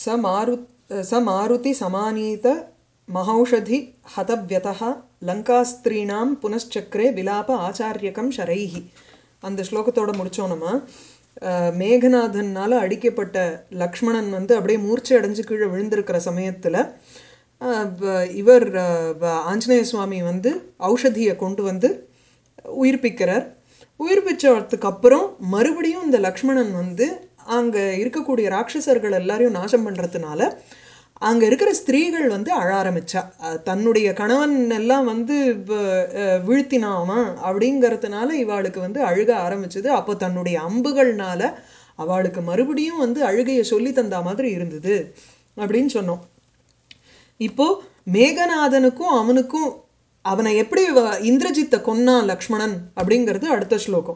स मारु स मारुति समानीत महौषधि हतव्यतः லங்காஸ்திரீணாம் புனశ్சக்கரே விலாப ஆச்சாரியகம் ஷரைஹி அந்த ஸ்லோகத்தோட முடிச்சோம் நம்ம அஹ், மேகநாதனால் அடிக்கப்பட்ட லக்ஷ்மணன் வந்து அப்படியே மூர்ச்சை அடைஞ்சு கீழே விழுந்திருக்கிற சமயத்தில் இவர் அஹ், வ- ஆஞ்சநேய சுவாமி வந்து ஔஷதியை கொண்டு வந்து உயிர்ப்பிக்கிறார் உயிர்ப்பிச்சதுக்கு அப்புறம் மறுபடியும் இந்த லக்ஷ்மணன் வந்து அங்கே இருக்கக்கூடிய ராட்சசர்கள் எல்லாரையும் நாசம் பண்ணுறதுனால அங்கே இருக்கிற ஸ்திரீகள் வந்து அழ ஆரம்பிச்சா அஹ் தன்னுடைய கணவன் எல்லாம் வந்து வ- அஹ் வீழ்த்தினாமா அப்படிங்கிறதுனால இவாளுக்கு வந்து அழுக ஆரம்பிச்சது அப்போ தன்னுடைய அம்புகள்னால அவளுக்கு மறுபடியும் வந்து அழுகையை சொல்லி தந்தா மாதிரி இருந்தது அப்படின்னு சொன்னோம் இப்போ மேகநாதனுக்கும் அவனுக்கும் அவனை எப்படி வ- இந்திரஜித்தை கொன்னான் லக்ஷ்மணன் அப்படிங்கிறது அடுத்த ஸ்லோகம்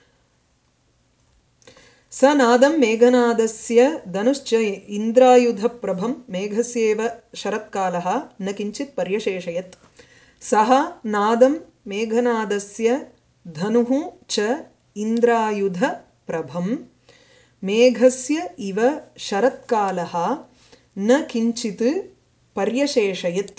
स नादं मेघनादस्य धनुश्च इन्द्रायुधप्रभं मेघस्येव शरत्कालः न किञ्चित् पर्यशेषयत् सः नादं मेघनादस्य धनुः च इन्द्रायुधप्रभं मेघस्य इव शरत्कालः न किञ्चित् पर्यशेषयत्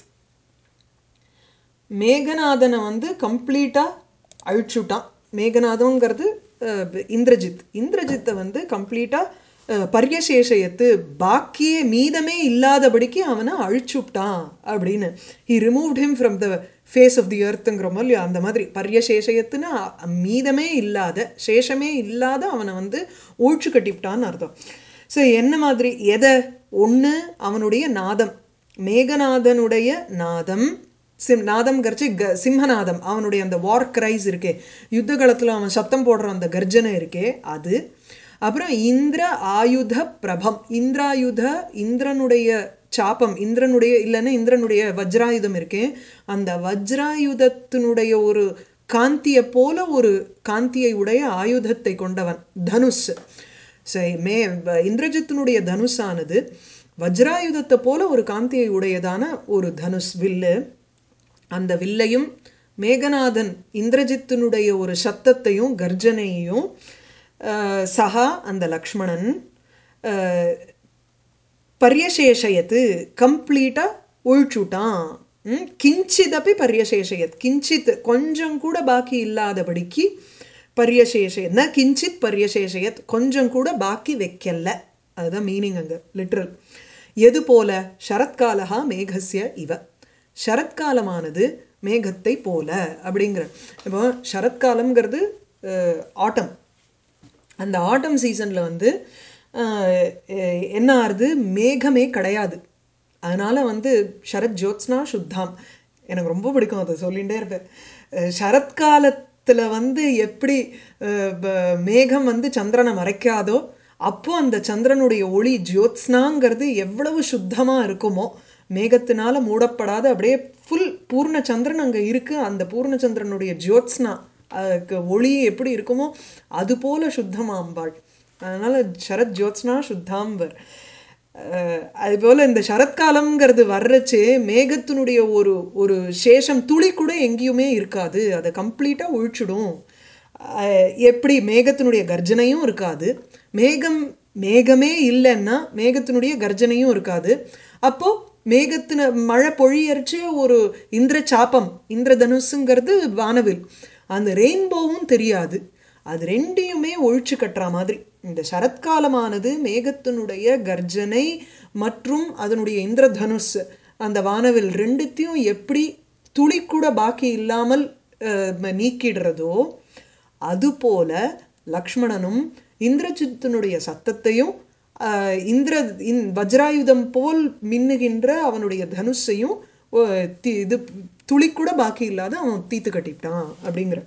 மேகநாதனை வந்து கம்ப்ளீட்டாக அழிச்சுட்டான் மேகநாதங்கிறது அஹ், இந்திரஜித் இந்திரஜித்தை வந்து கம்ப்ளீட்டாக பரியசேஷயத்து பாக்கியே மீதமே இல்லாதபடிக்கு அவனை அழிச்சுட்டான் அப்படின்னு he removed him from the face of the எர்த்துங்கிறோமோ இல்லையா அந்த மாதிரி பரியசேஷயத்துன்னா மீதமே இல்லாத சேஷமே இல்லாத அவனை வந்து ஊழ்ச்சி கட்டிவிட்டான்னு அர்த்தம் ஸோ என்ன மாதிரி எதை ஒன்று அவனுடைய நாதம் மேகநாதனுடைய நாதம் சிம் நாதம் கரிச்சு க சிம்மநாதம் அவனுடைய அந்த வார் கிரைஸ் இருக்கே யுத்த காலத்தில் அவன் சத்தம் போடுற அந்த கர்ஜனை இருக்கே அது அப்புறம் இந்திர ஆயுத பிரபம் இந்திராயுத இந்திரனுடைய சாப்பம் இந்திரனுடைய இல்லைன்னா இந்திரனுடைய வஜ்ராயுதம் இருக்கே அந்த வஜ்ராயுதத்தினுடைய ஒரு காந்தியை போல ஒரு காந்தியை உடைய ஆயுதத்தை கொண்டவன் தனுஷ் சரி மே வ- இந்திரஜித்தினுடைய தனுஷானது வஜ்ராயுதத்தை போல ஒரு காந்தியை உடையதான ஒரு தனுஷ் வில்லு அந்த வில்லையும் மேகநாதன் இந்திரஜித்தினுடைய ஒரு சத்தத்தையும் கர்ஜனையையும் அஹ், சகா அந்த லக்ஷ்மணன் அஹ், பரியசேஷயத்து கம்ப்ளீட்டாக ஒழிச்சுட்டான் ம், கிஞ்சிதப்பி பரியசேஷயத் கிஞ்சித் கொஞ்சம் கூட பாக்கி இல்லாதபடிக்கு பரியசேஷயத் ந கிஞ்சித் பரியசேஷயத் கொஞ்சம் கூட பாக்கி வைக்கல அதுதான் மீனிங் அங்கே லிட்ரல் எது போல சரத்காலஹா மேகஸ்ய இவ சரத்காலமானது மேகத்தை போல அப்படிங்கிற இப்போ சரத்காலம்ங்கிறது ஆட்டம் அந்த ஆட்டம் சீசனில் வந்து அஹ், எ- என்ன ஆறுது மேகமே கிடையாது அதனால் வந்து சரத் ஜோத்ஸ்னா சுத்தாம் எனக்கு ரொம்ப பிடிக்கும் அதை சொல்லிகிட்டே இருப்பேன் அஹ், சரத்காலத்தில் வந்து எப்படி அஹ், ப- மேகம் வந்து சந்திரனை மறைக்காதோ அப்போ அந்த சந்திரனுடைய ஒளி ஜோத்ஸ்னாங்கிறது எவ்வளவு சுத்தமாக இருக்குமோ மேகத்தினால மூடப்படாத அப்படியே ஃபுல் பூர்ண சந்திரன் அங்கே இருக்குது அந்த பூர்ண சந்திரனுடைய ஜோத்ஸ்னா அதுக்கு ஒளி எப்படி இருக்குமோ அது போல சுத்தமா அம்பாள் அதனால சரத் ஜோத்ஸ்னா சுத்தாம்பர் அஹ் அதுபோல் இந்த சரத்காலம்ங்கிறது வர்றச்சே மேகத்தினுடைய ஒரு ஒரு சேஷம் துளி கூட எங்கேயுமே இருக்காது அதை கம்ப்ளீட்டாக ஒழிச்சிடும் அஹ் எப்படி மேகத்தினுடைய கர்ஜனையும் இருக்காது மேகம் மேகமே இல்லைன்னா மேகத்தினுடைய கர்ஜனையும் இருக்காது அப்போ மேகத்தின மழை பொழியரிச்சு ஒரு இந்திர சாப்பம் இந்திரதனுசுங்கிறது வானவில் அந்த ரெயின்போவும் தெரியாது அது ரெண்டையுமே ஒழிச்சு கட்டுற மாதிரி இந்த சரத்காலமானது மேகத்தினுடைய கர்ஜனை மற்றும் அதனுடைய இந்திரதனுஷ் அந்த வானவில் ரெண்டுத்தையும் எப்படி துளி கூட பாக்கி இல்லாமல் அஹ், நீக்கிடுறதோ அதுபோல லக்ஷ்மணனும் இந்திரஜித்தினுடைய சத்தத்தையும் ஆஹ், இந்திர இந் வஜ்ராயுதம் போல் மின்னுகின்ற அவனுடைய தனுஷையும் ஓ, தி- இது துளி கூட பாக்கி இல்லாத அவன் தீத்து கட்டிவிட்டான் அப்படிங்கிற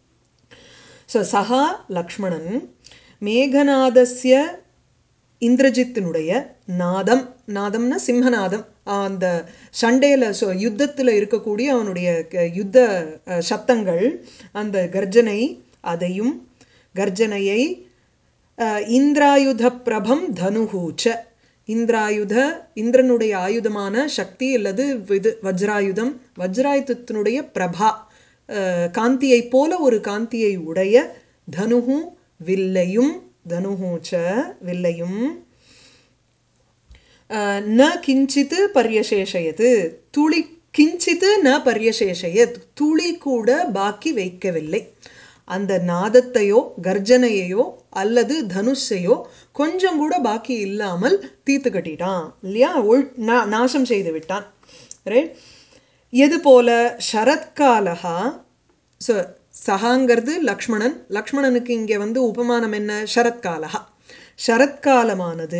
ஸோ சஹா லக்ஷ்மணன் மேகநாதஸ்ய இந்திரஜித்தினுடைய நாதம் நாதம்னா சிம்மநாதம் அந்த சண்டையில் ஸோ யுத்தத்தில் இருக்கக்கூடிய அவனுடைய க- யுத்த அஹ், சத்தங்கள் அந்த கர்ஜனை அதையும் கர்ஜனையை அஹ், இந்திராயுத பிரபம் தனுஹூச்ச இந்திராயுத இந்திரனுடைய ஆயுதமான சக்தி அல்லது இது வஜ்ராயுதம் வஜ்ராயுதத்தினுடைய பிரபா அஹ், காந்தியைப் போல ஒரு காந்தியை உடைய தனுஹு வில்லையும் தனுஹூச்ச வில்லையும் அஹ், ந கிஞ்சித் பரியசேஷயத் துளி கிஞ்சித் ந பரியசேஷயத் துளி கூட பாக்கி வைக்கவில்லை அந்த நாதத்தையோ கர்ஜனையையோ அல்லது தனுஷையோ கொஞ்சம் கூட பாக்கி இல்லாமல் தீர்த்து கட்டிட்டான் இல்லையா உள் நா- நாசம் செய்து விட்டான் ரைட் எது போல சரத்காலகா ஸோ சகாங்கிறது லக்ஷ்மணன் லக்ஷ்மணனுக்கு இங்கே வந்து உபமானம் என்ன சரத்காலகா சரத்காலமானது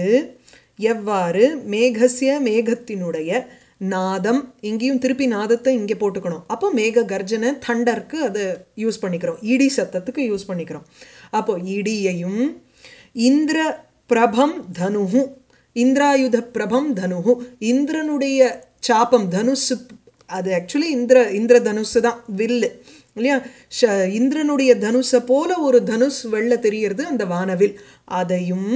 எவ்வாறு மேகசிய மேகத்தினுடைய நாதம் இங்கேயும் திருப்பி நாதத்தை இங்கே போட்டுக்கணும் அப்போ மேக கர்ஜனை தண்டருக்கு அதை யூஸ் பண்ணிக்கிறோம் இடி சத்தத்துக்கு யூஸ் பண்ணிக்கிறோம் அப்போ இடியையும் இந்திர பிரபம் தனுஹு இந்திராயுத பிரபம் தனுஹு இந்திரனுடைய சாபம் தனுசு அது ஆக்சுவலி இந்திர இந்திர தனுசு தான் வில்லு இல்லையா ஷ இந்திரனுடைய தனுஷை போல ஒரு தனுஷ் வெள்ள தெரியறது அந்த வானவில் அதையும்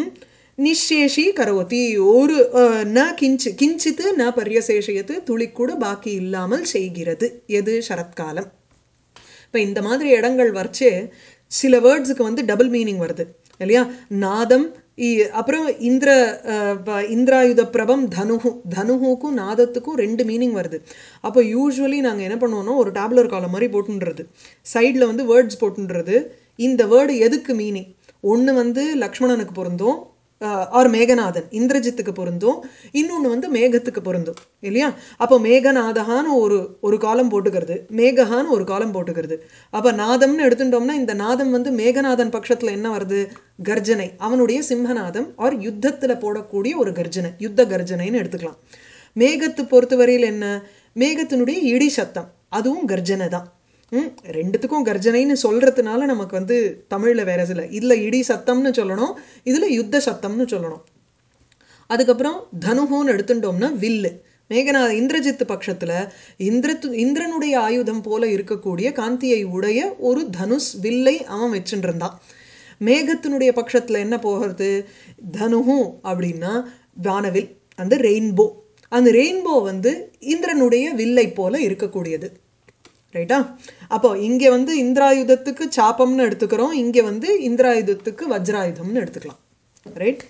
நிஷேஷி கரோதி ஒரு அஹ், ந கிஞ்சி கிஞ்சித்து ந பரியசேஷயத்து துளி கூட பாக்கி இல்லாமல் செய்கிறது எது சரத்காலம் இப்போ இந்த மாதிரி இடங்கள் வரைச்சு சில வேர்ட்ஸுக்கு வந்து டபுள் மீனிங் வருது இல்லையா நாதம் இ- அப்புறம் இந்திர அஹ், ப- இந்திராயுத பிரபம் தனுகு தனுகுக்கும் நாதத்துக்கும் ரெண்டு மீனிங் வருது அப்போ யூஸ்வலி நாங்கள் என்ன பண்ணுவோம்னா ஒரு டேப்லர் காலம் மாதிரி போட்டுன்றது சைடில் வந்து வேர்ட்ஸ் போட்டுன்றது இந்த வேர்டு எதுக்கு மீனிங் ஒன்று வந்து லக்ஷ்மணனுக்கு பொருந்தும் ஆர் மேகநாதன் இந்திரஜித்துக்கு பொருந்தும் இன்னொன்று வந்து மேகத்துக்கு பொருந்தும் இல்லையா அப்போ மேகநாதகான்னு ஒரு ஒரு காலம் போட்டுக்கிறது மேகஹான்னு ஒரு காலம் போட்டுக்கிறது அப்போ நாதம்னு எடுத்துட்டோம்னா இந்த நாதம் வந்து மேகநாதன் பட்சத்தில் என்ன வருது கர்ஜனை அவனுடைய சிம்மநாதம் ஆர் யுத்தத்தில் போடக்கூடிய ஒரு கர்ஜனை யுத்த கர்ஜனைன்னு எடுத்துக்கலாம் மேகத்து பொறுத்தவரையில் என்ன மேகத்தினுடைய இடி சத்தம் அதுவும் கர்ஜனை தான் ம் ரெண்டுத்துக்கும் கர்ஜனைன்னு சொல்கிறதுனால நமக்கு வந்து தமிழில் வேற சில இதில் இடி சத்தம்னு சொல்லணும் இதில் யுத்த சத்தம்னு சொல்லணும் அதுக்கப்புறம் தனுகுன்னு எடுத்துட்டோம்னா வில்லு மேகநாத இந்திரஜித்து பட்சத்தில் இந்திரத்து இந்திரனுடைய ஆயுதம் போல இருக்கக்கூடிய காந்தியை உடைய ஒரு தனுஷ் வில்லை அவன் வச்சுட்டு இருந்தான் மேகத்தினுடைய பட்சத்தில் என்ன போகிறது தனுகு அப்படின்னா வானவில் அந்த ரெயின்போ அந்த ரெயின்போ வந்து இந்திரனுடைய வில்லை போல இருக்கக்கூடியது ரைட்டா அப்போ இங்கே வந்து இந்திராயுதத்துக்கு சாப்பம்னு எடுத்துக்கிறோம் இங்கே வந்து இந்திராயுதத்துக்கு வஜ்ராயுதம்னு எடுத்துக்கலாம் ரைட்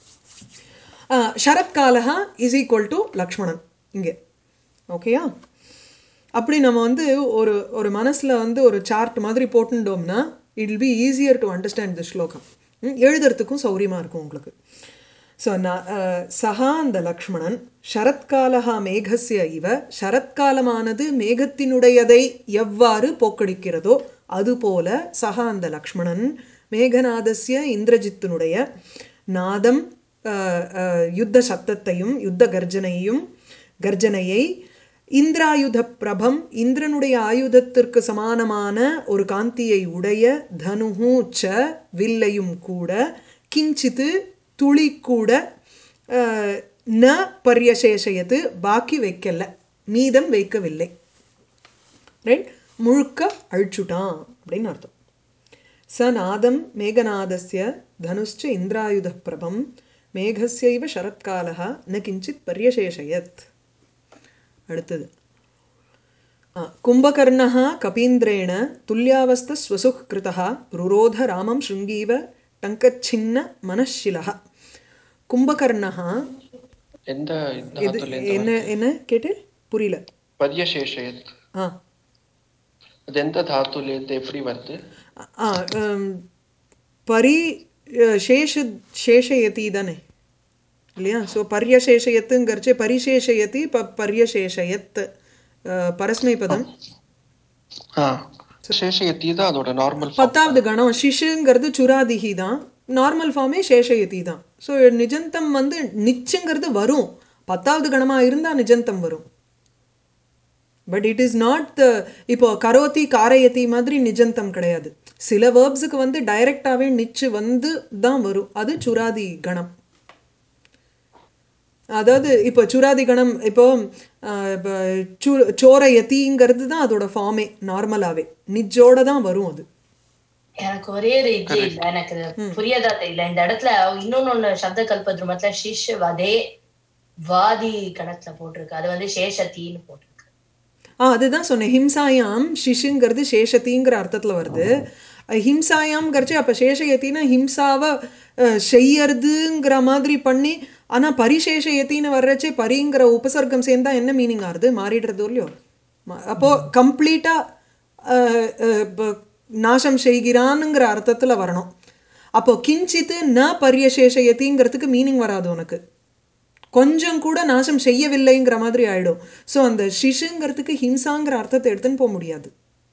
சரத்காலஹா இஸ் ஈக்குவல் டு லக்ஷ்மணன் இங்கே ஓகேயா அப்படி நம்ம வந்து ஒரு ஒரு மனசில் வந்து ஒரு சார்ட் மாதிரி போட்டுட்டோம்னா it will be easier to understand the slokam ம், எழுதுறதுக்கும் சௌரியமாக இருக்கும் உங்களுக்கு ஸோ நான் சஹா அந்த லக்ஷ்மணன் சரத்காலஹா மேகஸ்ய இவ சரத்காலமானது மேகத்தினுடையதை எவ்வாறு போக்கடிக்கிறதோ அதுபோல சஹா அந்த லக்ஷ்மணன் மேகநாதஸ்ய இந்திரஜித்தினுடைய நாதம் அஹ், அஹ், யுத்த சத்தத்தையும் யுத்த கர்ஜனையும் கர்ஜனையை இந்திராயுத பிரபம் இந்திரனுடைய ஆயுதத்திற்கு சமானமான ஒரு காந்தியை உடைய தனுஹு ச வில்லையும் கூட கிஞ்சித்து துளி கூட அஹ், ந பரியசேஷயத்து பாக்கி வைக்கல மீதம் வைக்கவில்லை ரைட் முழுக்க அழிச்சுட்டான் அப்படின்னு அர்த்தம் ச நாதம் மேகநாதஸ்ய தனுஷ்ச இந்திராயுத பிரபம் மேகஸ்யைவ சரத்காலः ந கிஞ்சித் பரியசேஷயத் அடுத்தது ஆ, கும்பகர்ணः கபீந்திரேण तुल्यावस्थस्वसुः कृतः रुरोध रामं शृङ्गीव टङ्कच्छिन्न मनःशिलः கும்பகர்ணः எந்த இது தாத்துல என்ன என்ன கேட்டு புரியல பரியசேஷயத் ஆ அது எந்த தாத்துல இருந்து எப்படி வருது ஆ ம், பரி அஹ், சேஷ சேஷயதி தானே இல்லையா ஸோ பரியசேஷயத்துங்கிறச்சு பரிசேஷயதி ப பரியசேஷயத் அஹ், பரஸ்மை பதம் ஆ சேஷயத்தி தான் அதோட நார்மல் பத்தாவது கணம் சிஷுங்கிறது சுராதிகி தான் நார்மல் ஃபார்மே சேஷயதி தான் ஸோ நிஜந்தம் வந்து நிச்சுங்கிறது வரும் பத்தாவது கணமாக இருந்தால் நிஜந்தம் வரும் but it is not the இப்போ கரோதி காரயதி மாதிரி நிஜந்தம் கிடையாது சில வேர்ப்ஸுக்கு வந்து டைரக்டாகவே நிச்சு வந்து தான் வரும் அது சுராதி கணம் அதாவது இப்போ சுராதி கணம் இப்போ ஆஹ், இப்போ சு- சோரயதிங்கிறது தான் அதோட ஃபார்மே நார்மலாகவே நிஜோட தான் வரும் அது எனக்கு ஒரே ஒரு இது இல்ல எனக்கு இது புரியாதா தெரியல இந்த இடத்துல இன்னொன்னு ஒண்ணு சப்த கல்பத்ருமத்துல சிஷ் வதே வாதி கணத்துல போட்டிருக்கு அது வந்து சேஷத்தின்னு போட்டிருக்கு ஆ அதுதான் சொன்னேன் ஹிம்சாயாம் ஷிஷுங்கிறது சேஷத்திங்கிற அர்த்தத்தில் வருது ஹிம்சாயாம் கரைச்சி அப்போ சேஷயத்தின்னா ஹிம்சாவை அஹ், செய்யறதுங்கிற மாதிரி பண்ணி ஆனால் பரிசேஷயத்தின்னு வர்றச்சே பரிங்கிற உபசர்க்கம் சேர்ந்தா என்ன மீனிங் ஆகுது மாறிடுறது இல்லையோ ம- அப்போ கம்ப்ளீட்டாக நாசம் செய்கிறான்ங்கிற அர்த்தத்தில் வரணும் அப்போ கிஞ்சித்து ந பரியசேஷயத்திங்கிறதுக்கு மீனிங் வராது உனக்கு கொஞ்சம் கூட நாசம் செய்யவில்லைங்கிற மாதிரி ஆயிடும் ஸோ அந்த சிஷுங்கிறதுக்கு ஹிம்சாங்கிற அர்த்தத்தை எடுத்துன்னு போக முடியாது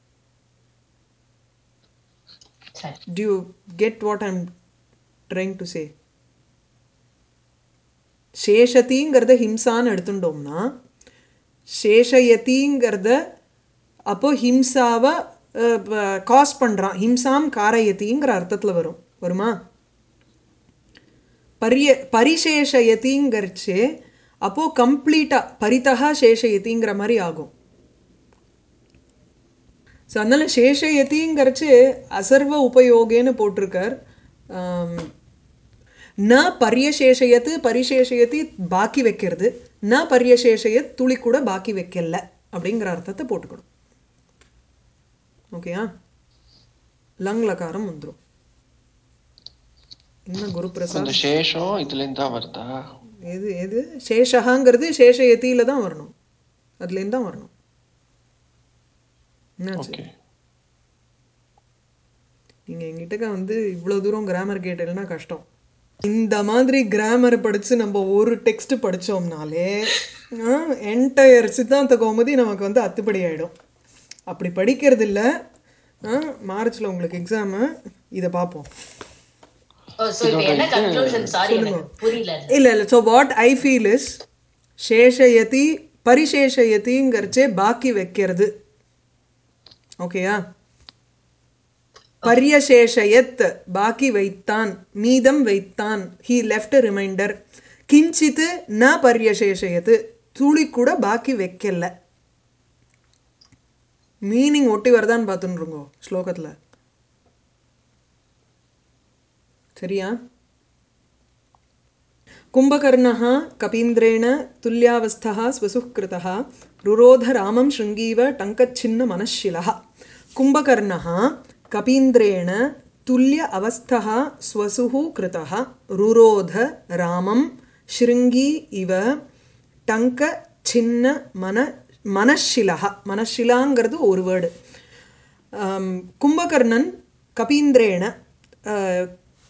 சரி do you get what i'm trying to say சேஷதிங்கிறத ஹிம்சான்னு எடுத்துட்டோம்னா சேஷயதிங்கிறத அப்போ ஹிம்சாவை காஸ் பண்ணுறான் ஹிம்சாம் காரயத்திங்கிற அர்த்தத்தில் வரும் வருமா பரிய பரிசேஷயதிங்கிறச்சு அப்போது கம்ப்ளீட்டாக பரிதா சேஷயதிங்கிற மாதிரி ஆகும் ஸோ அதனால சேஷயதிங்கிறச்சு அசர்வ உபயோகேன்னு போட்டிருக்கார் ஆம், ந பரியசேஷயத்து பரிசேஷயத்தி பாக்கி வைக்கிறது ந பரியசேஷயத் துளி கூட பாக்கி வைக்கல அப்படிங்கிற அர்த்தத்தை போட்டுக்கணும் ஓகேயா லங் லகாரம் வந்துடும் இன்னும் குரு பிரசாத் அந்த சேஷம் இதுலேருந்து தான் வருதா எது எது சேஷகாங்கிறது சேஷயத்தியில தான் வரணும் அதுலேருந்து தான் வரணும் என்னாச்சு ஓகே நீங்கள் எங்கிட்டக்க வந்து இவ்வளோ தூரம் கிராமர் கேட்டீங்கன்னா கஷ்டம் இந்த மாதிரி கிராமர் படித்து நம்ம ஒரு டெக்ஸ்ட் படித்தோம்னாலே என்டையர் சித்தாந்த கௌமுதி நமக்கு வந்து அத்துப்படி ஆகிடும் அப்படி படிக்கிறது இல்லை மார்ச்சில் உங்களுக்கு எக்ஸாமு இதை பார்ப்போம் ஓ சோ இப்போ என்ன கன்க்ளூஷன் சாரி எனக்கு புரியல அது. இல்லை இல்லை so what I feel is சேஷயதி பரிசேஷயதிங்கிறச்சே பாக்கி வைக்கிறது ஓகேயா பரியசேஷயத் பாக்கி வைத்தான் மீதம் வைத்தான் ஹீ லெஃப்ட் ரிமைண்டர் கிஞ்சித்து ந பரியசேஷயத்து துளி கூட பாக்கி வைக்கல மீனிங் ஒட்டி வருதான்னு பார்த்துருங்கோ ஸ்லோகத்தில் சரியா कुम्भकर्णः कपीन्द्रेण तुल्यावस्थः स्वसुः कृतः रुरोध रामं शृङ्गीव टङ्कच्छिन्नमनःशिलः कुम्भकर्णः कपीन्द्रेण तुल्य अवस्थः स्वसुः कृतः रुरोध रामं शृङ्गी इव टङ्क சின்ன மன மனஷிலா மனஷிலாங்கிறது ஒரு வேர்டு கும்பகர்ணன் கபீந்திரேன அஹ்,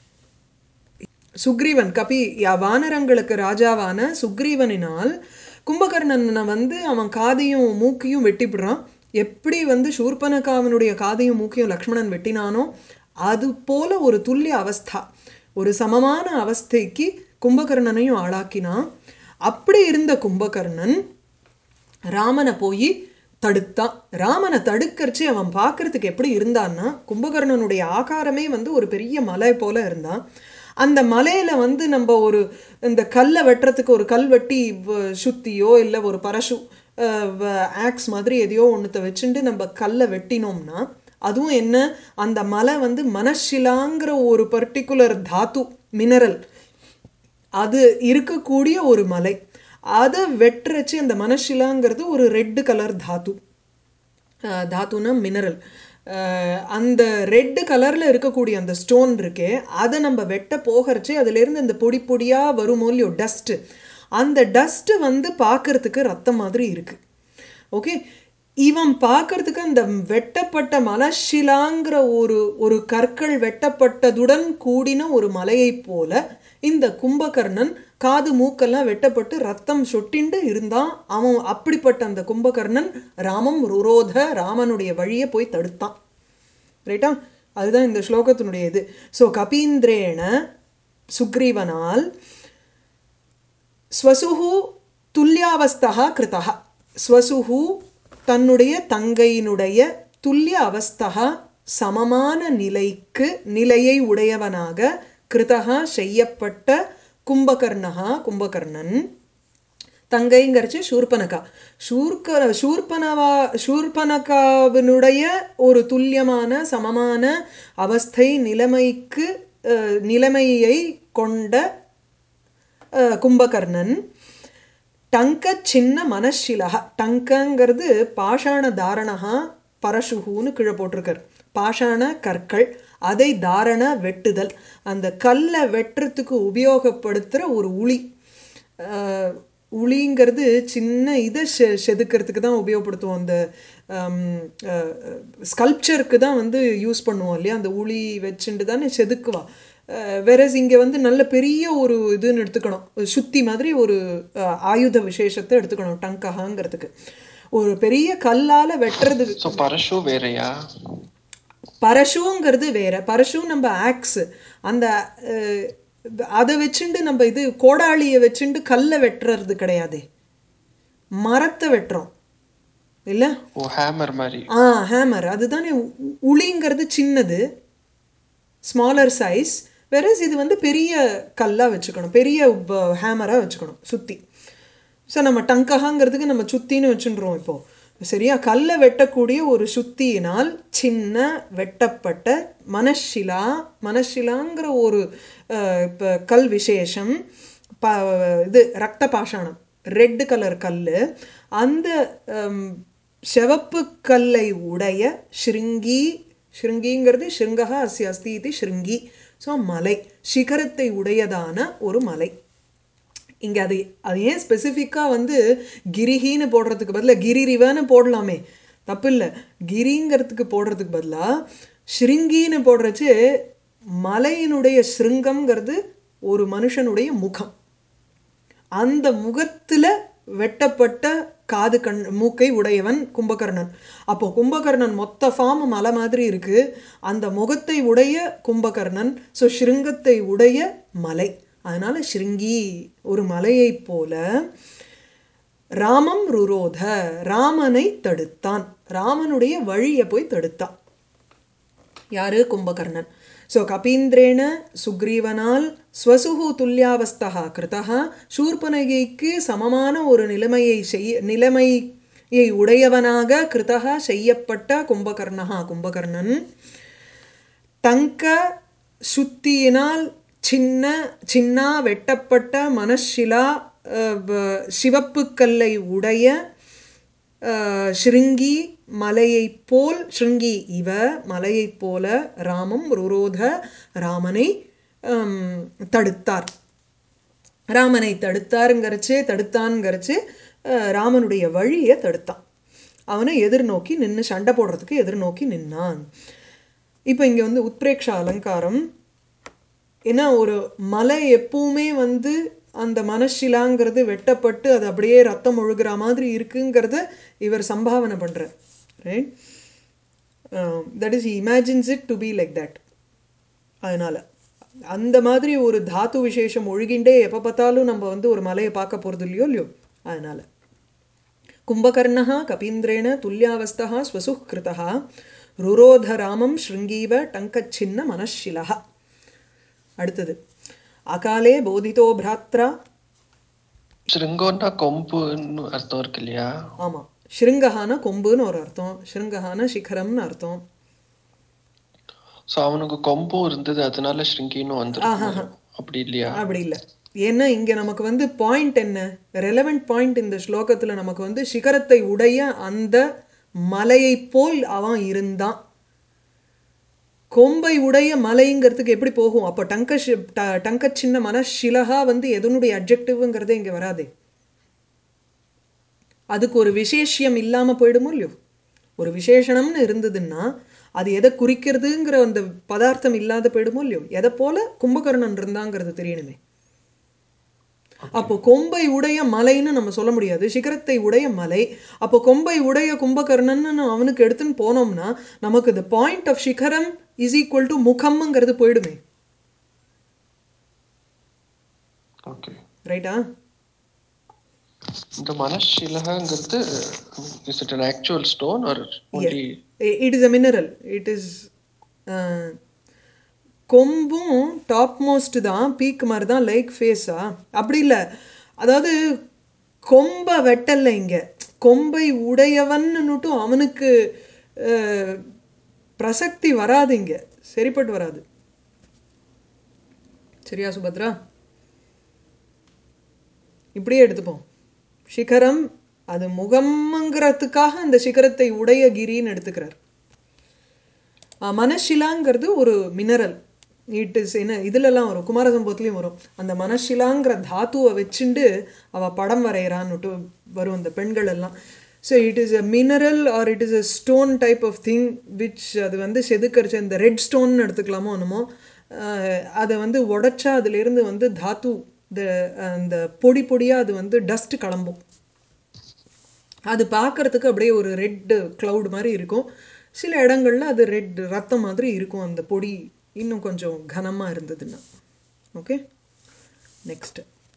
சுக்ரீவன் கபி யா வானரங்களுக்கு ராஜாவான சுக்ரீவனினால் கும்பகர்ணனை வந்து அவன் காதையும் மூக்கையும் வெட்டிவிடுறான் எப்படி வந்து சூர்பனகாவனுடைய காதையும் மூக்கையும் லக்ஷ்மணன் வெட்டினானோ அது போல ஒரு துல்லிய அவஸ்தா ஒரு சமமான அவஸ்தைக்கு கும்பகர்ணனையும் ஆளாக்கினான் அப்படி இருந்த கும்பகர்ணன் ராமனை போய் தடுத்தான் ராமனை தடுக்கறச்சு அவன் பார்க்கறதுக்கு எப்படி இருந்தான்னா கும்பகர்ணனுடைய ஆகாரமே வந்து ஒரு பெரிய மலை போல இருந்தான் அந்த மலையில வந்து நம்ம ஒரு இந்த கல்லை வெட்டுறதுக்கு ஒரு கல் வெட்டி வ- சுத்தியோ இல்லை ஒரு பரசு ஆக்ஸ் மாதிரி எதையோ ஒன்றுத்த வச்சுட்டு நம்ம கல்லை வெட்டினோம்னா அதுவும் என்ன அந்த மலை வந்து மனஷிலாங்கிற ஒரு பர்டிகுலர் தாத்து மினரல் அது இருக்கக்கூடிய ஒரு மலை அதை வெட்டுறச்சு அந்த மனஷிலாங்கிறது ஒரு ரெட்டு கலர் தாத்து அஹ் தாத்துனா மினரல் அந்த ரெட்டு கலரில் இருக்கக்கூடிய அந்த ஸ்டோன் இருக்கே அதை நம்ம வெட்ட போகிறச்சே அதுலேருந்து அந்த பொடி பொடியாக வருமோ இல்லையோ டஸ்ட்டு அந்த டஸ்ட்டு வந்து பார்க்கறதுக்கு ரத்தம் மாதிரி இருக்குது ஓகே இவன் பார்க்கறதுக்கு அந்த வெட்டப்பட்ட மலஷிலாங்கிற ஒரு ஒரு கற்கள் வெட்டப்பட்டதுடன் கூடின ஒரு மலையைப் போல இந்த கும்பகர்ணன் காது மூக்கெல்லாம் வெட்டப்பட்டு ரத்தம் சொட்டிண்டு இருந்தான் அவன் அப்படிப்பட்ட அந்த கும்பகர்ணன் ராமம் ருரோத ராமனுடைய வழியை போய் தடுத்தான் ரைட்டா அதுதான் இந்த ஸ்லோகத்தினுடைய இது ஸோ கபீந்திரேன சுக்ரீவனால் ஸ்வசுஹு துல்லியாவஸ்தா கிருதா ஸ்வசுஹு தன்னுடைய தங்கையினுடைய துல்லிய அவஸ்தா சமமான நிலைக்கு நிலையை உடையவனாக கிருதா செய்யப்பட்ட கும்பகர்ணகா கும்பகர்ணன் தங்கைங்கிறச்சு சூர்பனகா சூர்க சூர்பனவா சூர்பனகாவினுடைய ஒரு துல்லியமான சமமான அவஸ்தை நிலைமைக்கு அஹ், நிலைமையை கொண்ட அஹ், கும்பகர்ணன் டங்க சின்ன மனஷிலக டங்கங்கிறது பாஷாண தாரணகா பரசுகுன்னு கீழே போட்டிருக்கார் பாஷாண கற்கள் அதை தாரண வெட்டுதல் அந்த கல்லை வெட்டுறதுக்கு உபயோகப்படுத்துகிற ஒரு உளி அஹ், உளிங்கிறது சின்ன இதை செ செதுக்கிறதுக்கு தான் உபயோகப்படுத்துவோம் அந்த ஸ்கல்ப்சருக்கு தான் வந்து யூஸ் பண்ணுவோம் இல்லையா அந்த உளி வச்சுட்டு தானே செதுக்குவா வெரஸ் இங்கே வந்து நல்ல பெரிய ஒரு இதுன்னு எடுத்துக்கணும் ஒரு சுத்தி மாதிரி ஒரு அஹ், ஆயுத விசேஷத்தை எடுத்துக்கணும் டங்கஹாங்கிறதுக்கு ஒரு பெரிய கல்லால் வெட்டுறதுக்கு ஸோ பரஷு வேறயா பரஷுங்கிறது வேற பரஷு நம்ம ஆக்ஸ் அந்த அஹ், அதை வச்சுண்டு நம்ம இது கோடாளியை வச்சுண்டு கல்லை வெட்டுறது கிடையாது மரத்தை வெட்டுறோம் இல்லை ஓ ஹேமர் மாதிரி ஆ ஹேமர் அதுதானே உ- உ- உளிங்கிறது சின்னது ஸ்மாலர் சைஸ் வெரஸ் இது வந்து பெரிய கல்லாக வச்சுக்கணும் பெரிய ஹேமராக வச்சுக்கணும் சுற்றி ஸோ நம்ம டங்கஹாங்கிறதுக்கு நம்ம சுத்தின்னு வச்சுன்றோம் இப்போது சரியா கல்லை வெட்டக்கூடிய ஒரு சுத்தியினால் சின்ன வெட்டப்பட்ட மனஷிலா மனஷிலாங்கிற ஒரு அஹ், இப்ப கல் விசேஷம் ப இது ரத்த பாஷாணம் ரெட் கலர் கல் அந்த ஹம், சிவப்பு கல்லை உடைய ஸ்ருங்கி ஸ்ருங்கிங்கிறது ஸ்ருங்கா அஸ்ய அஸ்தி இது ஸ்ருங்கி ஸோ மலை சிகரத்தை உடையதான ஒரு மலை இங்கே அது அது ஏன் ஸ்பெசிஃபிக்காக வந்து கிரிஹின்னு போடுறதுக்கு பதிலாக கிரிரிவன்னு போடலாமே தப்பு இல்லை கிரிங்கிறதுக்கு போடுறதுக்கு பதிலாக ஸ்ருங்கின்னு போடுறச்சு மலையினுடைய ஸ்ருங்கம்ங்கிறது ஒரு மனுஷனுடைய முகம் அந்த முகத்துல வெட்டப்பட்ட காது கண் மூக்கை உடையவன் கும்பகர்ணன் அப்போ கும்பகர்ணன் மொத்த ஃபார்ம் மலை மாதிரி இருக்கு அந்த முகத்தை உடைய கும்பகர்ணன் ஸோ ஸ்ருங்கத்தை உடைய மலை அதனால ஸ்ருங்கி ஒரு மலையைப் போல ராமம் ருரோத ராமனை தடுத்தான் ராமனுடைய வழியை போய் தடுத்தான் யாரு கும்பகர்ணன் ஸோ கபீந்திரேன சுக்ரீவனால் ஸ்வசுகு துல்லியாவஸ்தா கிருதா சூர்பனகைக்கு சமமான ஒரு நிலைமையை செய்ய நிலைமையை உடையவனாக கிருதா செய்யப்பட்ட கும்பகர்ணா கும்பகர்ணன் தங்க சுத்தியினால் சின்ன சின்னா வெட்டப்பட்ட மனஷிலா அஹ், வ- சிவப்பு கல்லை உடைய அஹ், ஸ்ருங்கி மலையைப் போல் ஸ்ருங்கி இவ மலையைப் போல ராமம் ருரோத ராமனை ஹம், தடுத்தார் ராமனை தடுத்தாருங்கிறச்சு தடுத்தான்ங்கிறச்சு அஹ், ராமனுடைய வழியை தடுத்தான் அவனை எதிர்நோக்கி நின்று சண்டை போடுறதுக்கு எதிர்நோக்கி நின்னான் இப்போ இங்கே வந்து உத்பிரேக்ஷ அலங்காரம் ஏன்னா ஒரு மலை எப்பவுமே வந்து அந்த மனஷிலாங்கிறது வெட்டப்பட்டு அது அப்படியே ரத்தம் ஒழுகுற மாதிரி இருக்குங்கிறத இவர் சம்பாவனை பண்ணுறார் right that is imagines it to be like that அதனால அந்த மாதிரி ஒரு தாத்து விசேஷம் ஒழுகிண்டே எப்போ பார்த்தாலும் நம்ம வந்து ஒரு மலையை பார்க்க போகிறது இல்லையோ இல்லையோ அதனால கும்பகர்ணः கபீந்திரேண துல்லியாவஸ்தः ஸ்வசுः கிருதः ருரோத ராமம் ஸ்ருங்கீவ டங்கச்சின்ன மனஷிலः அடுத்தது அகாலே போதிதோ பிராத்ரா ஸ்ருங்கோன்னா கொம்புன்னு அர்த்தம் இருக்கு இல்லையா ஆமாம் ஸ்ருங்கஹான கொம்புன்னு ஒரு அர்த்தம் ஸ்ருங்கஹான சிகரம்னு அர்த்தம் ஸோ அவனுக்கு கொம்பும் இருந்தது அதனால ஸ்ருங்கின்னு வந்துருக்கு அப்படி இல்லையா அப்படி இல்லை ஏன்னா இங்கே நமக்கு வந்து பாயிண்ட் என்ன ரெலவெண்ட் பாயிண்ட் இந்த ஸ்லோகத்தில் நமக்கு வந்து சிகரத்தை உடைய அந்த மலையைப் போல் அவன் இருந்தான் கொம்பை உடைய மலைங்கிறதுக்கு எப்படி போகும் அப்போ டங்க ஷி- ட- டங்க சின்ன மனஷிலகா வந்து எதனுடைய அப்ஜெக்டிவ்ங்கிறதே இங்கே வராதே அதுக்கு ஒரு விசேஷியம் இல்லாமல் போயிடுமோ இல்லையோ ஒரு விசேஷணம்னு இருந்ததுன்னா அது எதை குறிக்கிறதுங்கிற அந்த பதார்த்தம் இல்லாத போயிடுமோ இல்லையோ எதை போல கும்பகர்ணன் இருந்தாங்கிறது தெரியணுமே அப்போ கொம்பை உடைய மலைன்னு நம்ம சொல்ல முடியாது சிகரத்தை உடைய மலை அப்போ கொம்பை உடைய கும்பகர்ணன்னு அவனுக்கு எடுத்துன்னு போனோம்னா நமக்கு the பாயிண்ட் ஆஃப் சிகரம் இஸ் ஈக்குவல் டு முகம்ங்கிறது போயிடுமே ஓகே ரைட்டா இந்த மனஷிலகங்கிறது is it an actual stone or only it is a mineral it is கொம்பும் டாப் மோஸ்ட் தான் பீக் மாதிரி தான் லைக் ஃபேஸா அப்படி இல்லை அதாவது கொம்பை வெட்டல இங்கே கொம்பை உடையவன்னுட்டும் அவனுக்கு அஹ், பிரசக்தி வராது இங்கே சரிப்பட்டு வராது சரியா சுபத்ரா இப்படியே எடுத்துப்போம் சிகரம் அது முகம்ங்கிறதுக்காக அந்த சிகரத்தை உடைய கிரின்னு எடுத்துக்கிறார் அஹ், மனஷிலாங்கிறது ஒரு மினரல் இட் இஸ் என்ன இதுலலாம் வரும் குமாரசம்பவத்துலேயும் வரும் அந்த மனஷிலாங்கிற தாத்துவை வச்சுண்டு அவள் படம் வரைகிறான்னுட்டு வரும் அந்த பெண்கள் எல்லாம் so it is a mineral or it is a stone type of thing which அது வந்து செதுக்கரிச்ச இந்த ரெட் ஸ்டோன் எடுத்துக்கலாமோ என்னமோ அஹ், அதை வந்து உடைச்சா அதுலேருந்து வந்து தாத்து இந்த அந்த பொடி பொடியாக அது வந்து டஸ்ட் கிளம்பும் அது பார்க்கறதுக்கு அப்படியே ஒரு ரெட் cloud மாதிரி இருக்கும் சில இடங்கள்ல அது ரெட் ரத்தம் மாதிரி இருக்கும் அந்த பொடி இன்னும் கொஞ்சம் கனமாக இருந்ததுன்னா ஓகே நெக்ஸ்ட்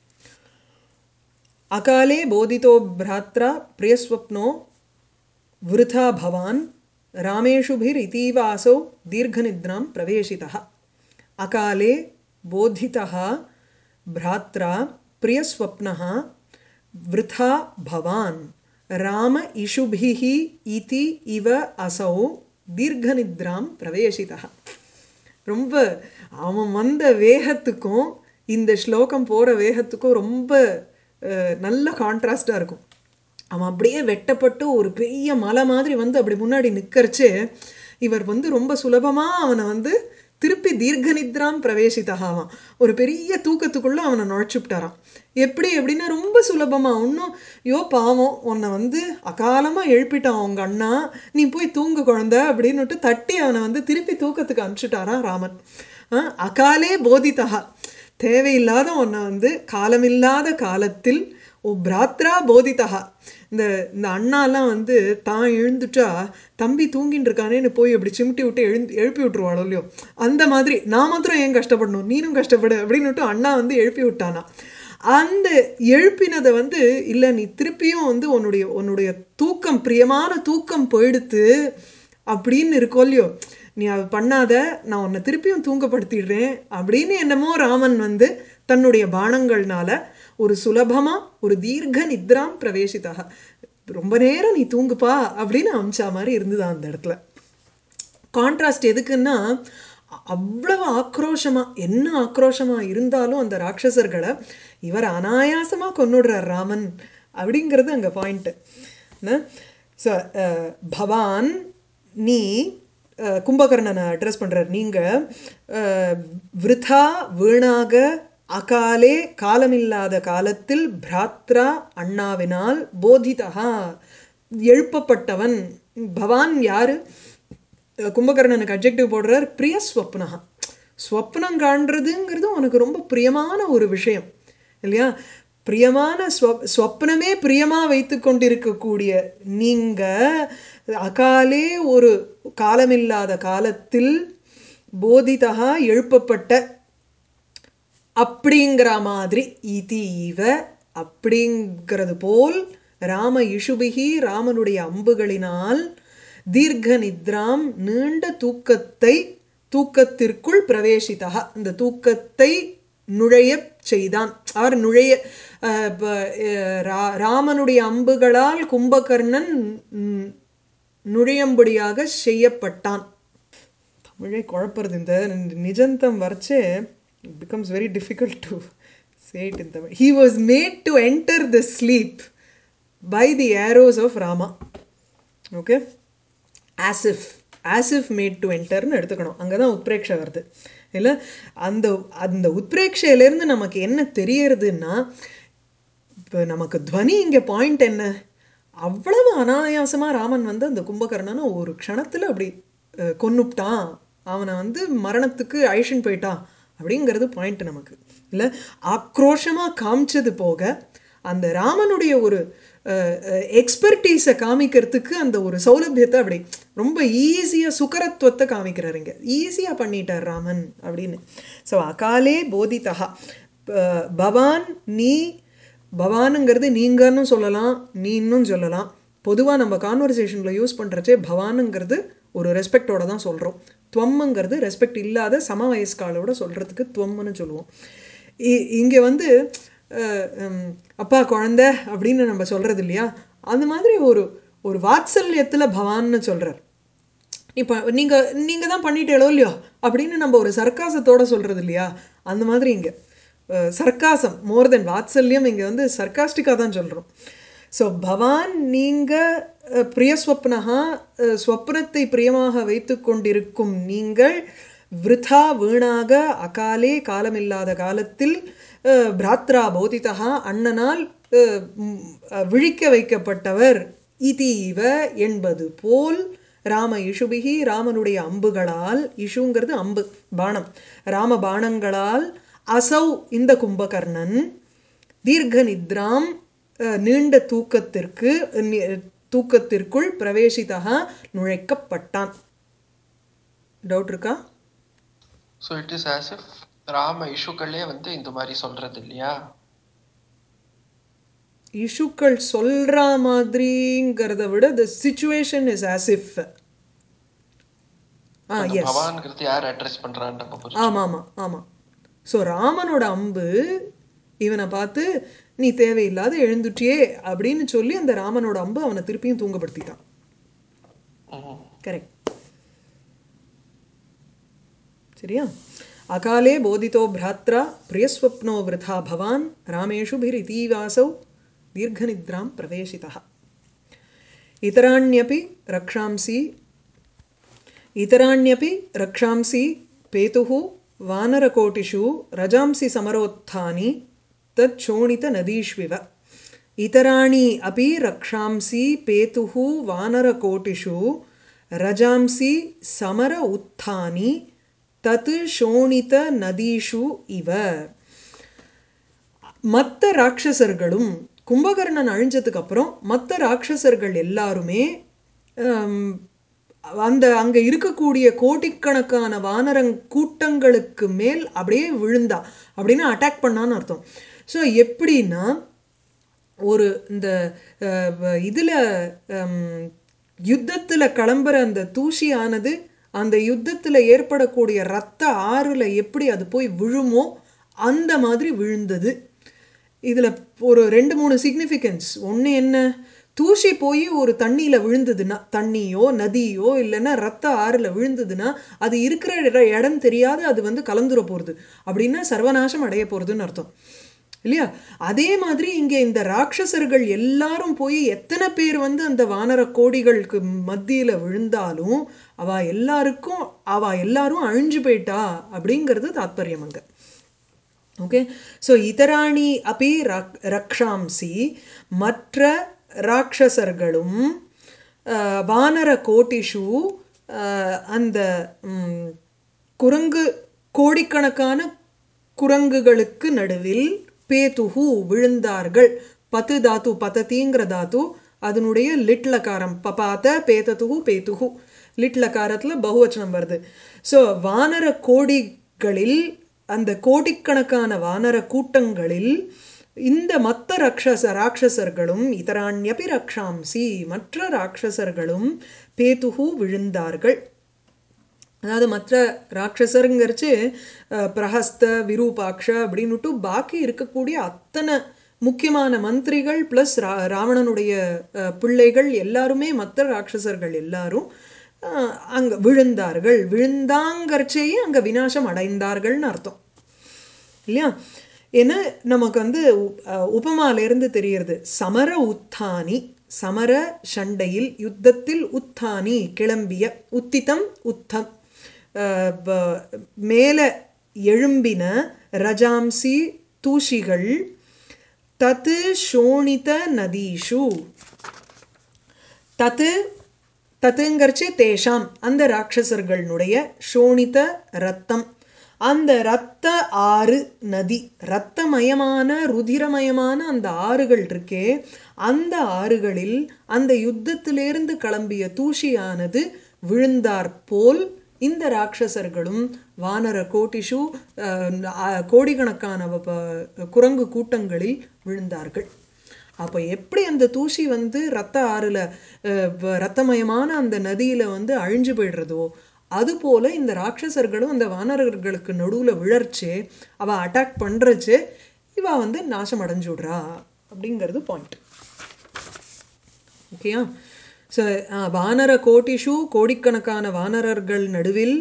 அகாலே போதிதோ பிராத்ரா பிரியஸ்வப்னோ वृथा भवान् रामेषुभिरितीवासौ दीर्घनिद्रां प्रवेशितः अकाले बोधितः भ्रात्रा प्रियस्वप्नः वृथा भवान् राम इषुभिः इति इव असौ दीर्घनिद्रां प्रवेशितः ரொம்ப அவன் வந்த வேகத்துக்கும் இந்த ஸ்லோகம் போகிற வேகத்துக்கும் ரொம்ப அஹ், நல்ல கான்ட்ராஸ்டாக இருக்கும் அவன் அப்படியே வெட்டப்பட்டு ஒரு பெரிய மலை மாதிரி வந்து அப்படி முன்னாடி நிற்கரிச்சு இவர் வந்து ரொம்ப சுலபமாக அவனை வந்து திருப்பி தீர்க்க நித்ராம் பிரவேசித்தகாவான் ஒரு பெரிய தூக்கத்துக்குள்ளே அவனை நுழைச்சுப்டாராம் எப்படி எப்படின்னா ரொம்ப சுலபமாக இன்னும் யோ பாவம் உன்னை வந்து அகாலமாக எழுப்பிட்டான் உங்க அண்ணா நீ போய் தூங்கு குழந்தை அப்படின்னுட்டு தட்டி அவனை வந்து திருப்பி தூக்கத்துக்கு அனுப்பிச்சுட்டாராம் ராமன் ஆ, அகாலே போதித்தகா தேவையில்லாத உன்னை வந்து காலமில்லாத காலத்தில் ஓ பிராத்ரா போதித்தகா இந்த இந்த அண்ணாலாம் வந்து தான் எழுந்துட்டா தம்பி தூங்கின்னு இருக்கானேன்னு போய் அப்படி சிமிட்டி விட்டு எழுந்து எழுப்பி விட்டுருவாளோ இல்லையோ அந்த மாதிரி நான் மாத்திரம் ஏன் கஷ்டப்படணும் நீனும் கஷ்டப்படு அப்படின்னுட்டு அண்ணா வந்து எழுப்பி விட்டானா அந்த எழுப்பினதை வந்து இல்லை நீ திருப்பியும் வந்து உன்னுடைய உன்னுடைய தூக்கம் பிரியமான தூக்கம் போயிடுத்து அப்படின்னு இருக்கோ இல்லையோ நீ அது பண்ணாத நான் உன்னை திருப்பியும் தூங்கப்படுத்திடுறேன் அப்படின்னு என்னமோ ராமன் வந்து தன்னுடைய பானங்கள்னால ஒரு சுலபமா ஒரு தீர்க்க நித்ராம் பிரவேசிதாக ரொம்ப நேரம் நீ தூங்குப்பா அப்படின்னு அமிச்சா மாதிரி இருந்தது அந்த இடத்துல கான்ட்ராஸ்ட் எதுக்குன்னா அவ்வளவு ஆக்ரோஷமா என்ன ஆக்ரோஷமா இருந்தாலும் அந்த ராட்சசர்களை இவர் அனாயாசமா கொன்னுடுறார் ராமன் அப்படிங்கிறது அங்க பாயிண்ட் ஸோ பவான் நீ அஹ், கும்பகர்ணனை அட்ரஸ் பண்றார் நீங்க அஹ், விருதா வீணாக அகாலே காலமில்லாத காலத்தில் பிராத்ரா அண்ணாவினால் போதிதா எழுப்பப்பட்டவன் பவான் யாரு கும்பகர்ணனுக்கு அப்ஜெக்டிவ் போடுறார் பிரிய ஸ்வப்னஹா ஸ்வப்னம் காண்றதுங்கிறது உனக்கு ரொம்ப பிரியமான ஒரு விஷயம் இல்லையா பிரியமான ஸ்வ ஸ்வப்னமே பிரியமா வைத்து கொண்டிருக்கக்கூடிய நீங்க அகாலே ஒரு காலமில்லாத காலத்தில் போதிதா எழுப்பப்பட்ட அப்படிங்கிற மாதிரி இதீவ அப்படிங்கிறது போல் ராம இஷுபிகி ராமனுடைய அம்புகளினால் தீர்க்க நித்ராம் நீண்ட தூக்கத்தை தூக்கத்திற்குள் பிரவேசித்தா இந்த தூக்கத்தை நுழைய செய்தான் அவர் நுழைய அஹ், இப்ப, அஹ், ரா- ராமனுடைய அம்புகளால் கும்பகர்ணன் ம், நுழையும்படியாக செய்யப்பட்டான் தமிழே குழப்பறது இந்த நிஜந்தம் வரைச்சே it becomes very difficult to say it in Tamil he was made to enter the sleep by the arrows of Rama okay as if as if made to என்டர்னு எடுத்துக்கணும் அங்கே தான் உத்பிரேக்ஷை வருது இல்லை அந்த அந்த உத்பிரேக்ஷையிலேருந்து நமக்கு என்ன தெரியறதுன்னா இப்போ நமக்கு துவனி இங்கே பாயிண்ட் என்ன அவ்வளவு அனாயாசமாக ராமன் வந்து அந்த கும்பகர்ணனை ஒரு க்ஷணத்தில் அப்படி அஹ், கொன்னுப்டான் அவனை வந்து மரணத்துக்கு அழிச்சுன்னு போயிட்டான் அப்படிங்கிறது பாயிண்ட் நமக்கு இல்லை ஆக்ரோஷமாக காமிச்சது போக அந்த ராமனுடைய ஒரு எக்ஸ்பர்டீஸை காமிக்கிறதுக்கு அந்த ஒரு சௌலபியத்தை அப்படி ரொம்ப ஈஸியாக சுகரத்துவத்தை காமிக்கிறார் இங்க ஈஸியாக பண்ணிட்டார் ராமன் அப்படின்னு ஸோ அகாலே போதிதா ப- பவான் நீ பவானுங்கிறது நீங்கன்னு சொல்லலாம் நீன்னும் சொல்லலாம் பொதுவாக நம்ம கான்வர்சேஷனில் யூஸ் பண்ணுறச்சே பவானுங்கிறது ஒரு ரெஸ்பெக்டோட தான் சொல்கிறோம் துவம்முங்கிறது ரெஸ்பெக்ட் இல்லாத சம வயஸ்காலோட சொல்கிறதுக்கு துவம்னு சொல்லுவோம் இ- இங்கே வந்து அஹ், உம், அப்பா குழந்தை அப்படின்னு நம்ம சொல்கிறது இல்லையா அந்த மாதிரி ஒரு ஒரு வாத்சல்யத்தில் பவான்னு சொல்கிறார் இப்போ நீங்கள் நீங்கள் தான் பண்ணிட்டேளோ இல்லையோ அப்படின்னு நம்ம ஒரு சர்க்காசத்தோட சொல்கிறது இல்லையா அந்த மாதிரி இங்கே சர்க்காசம் மோர் தென் வாத்சல்யம் இங்கே வந்து சர்க்காஸ்டிக்காக தான் சொல்கிறோம் ஸோ பவான் நீங்கள் பிரியஸ்வப்னஹா அஹ், ஸ்வப்னத்தை பிரியமாக வைத்து கொண்டிருக்கும் நீங்கள் விருதா வீணாக அகாலே காலமில்லாத காலத்தில் அஹ், பிராத்ரா போதிதா அண்ணனால் அஹ், ம், அஹ், விழிக்க வைக்கப்பட்டவர் இதீவ என்பது போல் ராம இஷுபிகி ராமனுடைய அம்புகளால் இஷுங்கிறது அம்பு பாணம் ராம பாணங்களால் அசௌ இந்த கும்பகர்ணன் தீர்க்க நித்ராம் அஹ், நீண்ட தூக்கத்திற்கு நி- தூக்கத்திற்குள் பிரவேசிதா நுழைக்கப்பட்டான் டவுட் இருக்கா so it is as if Rama இஷுக்களே வந்து இந்த மாதிரி சொல்றது இல்லையா இஷுக்கள் சொல்ற மாதிரிங்கிறத விட the situation is as if ஆ அந்த எஸ் பவான்ங்கிறது யார் அட்ரஸ் பண்றான்னு நம்ம புரிஞ்சு ஆமாம் ஆமாம் ஆமாம் ஸோ ராமனோட அம்பு இவனை பார்த்து நீ தேவையில்லாத எழுந்துட்டியே அப்படின்னு சொல்லி அந்த ராமனோட அம்பு அவனை திருப்பியும் தூங்கப்படுத்திட்டான் ம்ஹும். கரெக்ட் சரியா அகாலே போதிதோ பிராத்ரா பிரியஸ்வப்னோ விருதா பவான் ராமேஷு பிரிதீவாசௌ தீர்घनिद्रां பிரவேசிதः इतराण्यपि रक्षांसि इतराण्यपि रक्षांसि पेतुः वानरकोटिषु रजांसि समरोत्थानि तच्छोणितनदीष्विव इतराणि अपि रक्षांसि पेतुः वानरकोटिषु रजांसि समर उत्थानि तत् शोणितनदीषु इव மற்ற ராட்சசர்களும் கும்பகர்ணன் அழிஞ்சதுக்கு அப்புறம் மற்ற ராட்சசர்கள் எல்லாருமே ஹம், அந்த அங்க இருக்கக்கூடிய கோடிக்கணக்கான வானரங் கூட்டங்களுக்கு மேல் அப்படியே விழுந்தா அப்படின்னு அட்டாக் பண்ணான்னு அர்த்தம் ஸோ எப்படின்னா ஒரு இந்த அஹ், வ- இதுல ஹம், யுத்தத்துல கிளம்புற அந்த தூசியானது அந்த யுத்தத்துல ஏற்படக்கூடிய ரத்த ஆறுல எப்படி அது போய் விழுமோ அந்த மாதிரி விழுந்தது இதுல ஒரு ரெண்டு மூணு சிக்னிஃபிகன்ஸ் ஒண்ணு என்ன தூசி போய் ஒரு தண்ணியில விழுந்ததுன்னா தண்ணியோ நதியோ இல்லைன்னா ரத்த ஆறுல விழுந்ததுன்னா அது இருக்கிற இட- இடம் தெரியாத அது வந்து கலந்துர போறது அப்படின்னா சர்வநாசம் அடைய போறதுன்னு அர்த்தம் இல்லையா அதே மாதிரி இங்கே இந்த ராட்சசர்கள் எல்லாரும் போய் எத்தனை பேர் வந்து அந்த வானர கோடிகளுக்கு மத்தியில விழுந்தாலும் அவ எல்லாருக்கும் அவ எல்லாரும் அழிஞ்சு போயிட்டா அப்படிங்கிறது தாத்பரியம் அங்க ஓகே ஸோ இதராணி அப்பி ரக் ரக்ஷாம்சி மற்ற ராட்சசர்களும் அஹ், வானர கோட்டிஷு அஹ், அந்த ம், குரங்கு கோடிக்கணக்கான குரங்குகளுக்கு நடுவில் பேதுஹு விழுந்தார்கள் பத்து தாத்து பதத்திங்கிற தாத்து அதனுடைய லிட்லகாரம் பபாத பேததுஹு பேதுஹு லிட்லகாரத்தில் பகுவச்சனம் வருது ஸோ வானர கோடிகளில் அந்த கோடிக்கணக்கான வானர கூட்டங்களில் இந்த மற்ற ராட்சச ராட்சசர்களும் இதராண்யபி ரக்ஷாம்சி மற்ற ராட்சசர்களும் பேதுஹு விழுந்தார்கள் அதாவது மற்ற ராட்சசருங்கிறச்சு அஹ், பிரஹஸ்த விரூபாக்ஷ அப்படின்னுட்டு பாக்கி இருக்கக்கூடிய அத்தனை முக்கியமான மந்திரிகள் ப்ளஸ் ரா ராவணனுடைய அஹ், பிள்ளைகள் எல்லாருமே மற்ற ராட்சசர்கள் எல்லாரும் அஹ், அங்க விழுந்தார்கள் விழுந்தாங்கறச்சேயே அங்க விநாசம் அடைந்தார்கள்னு அர்த்தம் இல்லையா ஏன்னா நமக்கு வந்து உ- அஹ் உபமாலேருந்து தெரியறது சமர உத்தானி சமர சண்டையில் யுத்தத்தில் உத்தானி கிளம்பிய உத்திதம் உத்தம் அஹ் ப- மேல எழும்பின ரஜாம்சி தூஷிகள் தத்து சோணித நதீஷு தத்து தத்துங்கிறச்சு தேஷாம் அந்த ராட்சசர்களுடைய சோணித ரத்தம் அந்த ரத்த ஆறு நதி ரத்தமயமான ருதிரமயமான அந்த ஆறுகள் இருக்கே அந்த ஆறுகளில் அந்த யுத்தத்திலிருந்து கிளம்பிய தூசியானது விழுந்தாற் போல் இந்த ராட்சசர்களும் வானர கோட்டிஷு அஹ், அஹ், கோடிக்கணக்கான வ- ப- குரங்கு கூட்டங்களில் விழுந்தார்கள் அப்போ எப்படி அந்த தூசி வந்து ரத்த ஆறுல அஹ், வ- ரத்தமயமான அந்த நதியில வந்து அழிஞ்சு போயிடுறதோ அதுபோல இந்த ராட்சசர்களும் அந்த வானரர்களுக்கு நடுவுல விழர்ச்சே அவ அட்டாக் பண்றச்சே இவ வந்து நாசம் அடைஞ்சு விடுறா அப்படிங்கிறது பாயிண்ட் ஓகேயா ஸோ வானர கோட்டிஷு கோடிக்கணக்கான வானரர்கள் நடுவில்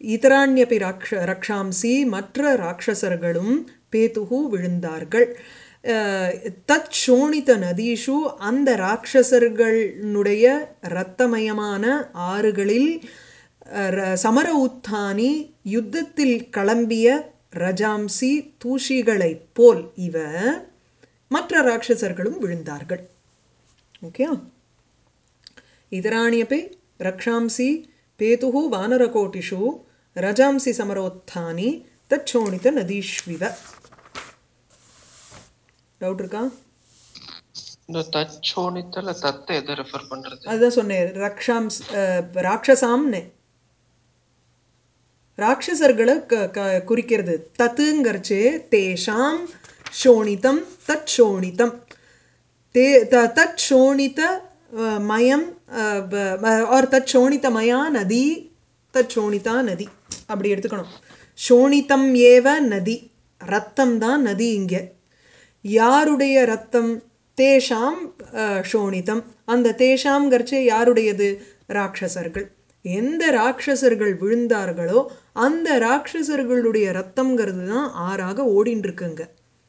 இதராண்யபி ராக்ஷ ரக்ஷாம்சி மற்ற ராட்சசர்களும் பேதுகு விழுந்தார்கள் அஹ், தத் சோணித நதீஷு அந்த ராட்சசர்களுடைய இரத்தமயமான ஆறுகளில் அஹ், ர- சமர உத்தானி யுத்தத்தில் கிளம்பிய ரஜாம்சி தூஷிகளைப் போல் இவ மற்ற ராட்சசர்களும் விழுந்தார்கள் ஓகே इतराण्यपि रक्षांसि पेतुः वानरकोटिषु रजांसि समरोत्थानि तच्छोणितनदीष्विव டவுட் இருக்கா இந்த தச்சோனித்தல தத்தை எதை ரெஃபர் பண்றது அதுதான் சொன்னேன் ரக்ஷாம்ஸ் அஹ், ராட்சசாம்னு ராட்சசர்களை க க குறிக்கிறது தத்துங்கிறச்சு தேஷாம் சோணிதம் தத் சோணிதம் தே த தத் சோணித அஹ், மயம் அஹ், ப- ம- ஆர் தத் சோணித மயா நதி தத் சோணிதா நதி அப்படி எடுத்துக்கணும் சோணிதம் ஏவ நதி ரத்தம் தான் நதி இங்கே யாருடைய ரத்தம் தேஷாம் அஹ், சோணிதம் அந்த தேஷாம்ங்கிறச்சே யாருடையது ராட்சசர்கள் எந்த ராட்சசர்கள் விழுந்தார்களோ அந்த ராட்சசர்களுடைய ரத்தம்ங்கிறது தான் ஆறாக ஓடின்னு இருக்குங்க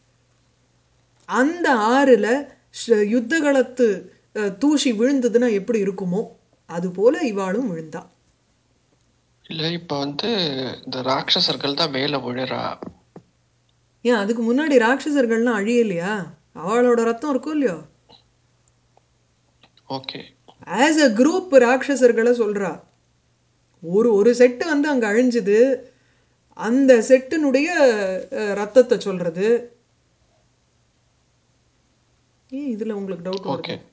அந்த ஆறுல ஷ- யுத்தகளத்து அஹ், தூசி விழுந்ததுன்னா எப்படி இருக்குமோ அது போல இவாளும் விழுந்தா இல்ல இப்ப வந்து இந்த ராட்சசர்கள் தான் மேல விழுறா ஏன் அதுக்கு முன்னாடி ராட்சசர்கள்லாம் அழியலையா அவளோட ரத்தம் இருக்கும் இல்லையோ ஓகே ஆஸ் அ குரூப் ராட்சசர்களை சொல்றா ஒரு ஒரு செட்டு வந்து அங்க அழிஞ்சுது அந்த செட்டினுடைய அஹ், ரத்தத்தை சொல்றது ஏன் இதுல உங்களுக்கு டவுட் ஓகே வருது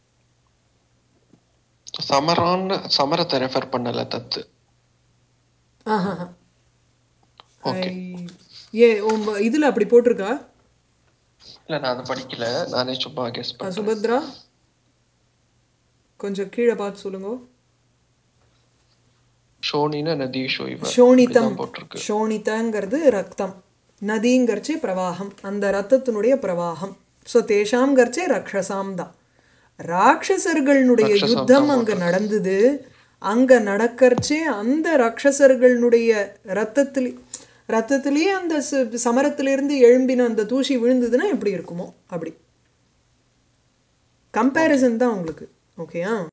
சமரான்னு சமரத்தை ரெஃபர் பண்ணல தத்து ஆஹா ஓகே ஏ உம், இதுல அப்படி போட்டிருக்கா இல்ல நான் அதை படிக்கல நானே சும்மா கெஸ் அஹ், பண்ணேன் சுபத்ரா கொஞ்சம் கீழே பார்த்து சொல்லுங்க ஷோனின நதீஷோ இவ சோணிதம் இப்படிதான் போட்டிருக்கு சோணிதங்கிறது ரத்தம் நதிங்கிறச்சே பிரவாகம் அந்த ரத்தத்தினுடைய பிரவாகம் ஸோ தேஷாம்ங்கிறச்சே ரக்ஷசாம் தான் ராட்சசர்களுடைய ரக்ஷசாம் யுத்தம் தான் அங்க நடந்தது அங்க நடக்கறச்சே அந்த ராட்சசர்களுடைய ரத்தத்திலே ரத்தத்திலேயே அந்த ச- சமரத்திலிருந்து எழும்பின அந்த தூசி விழுந்ததுன்னா எப்படி இருக்குமோ அப்படி கம்பேரிசன் தான் உங்களுக்கு ஓகேயா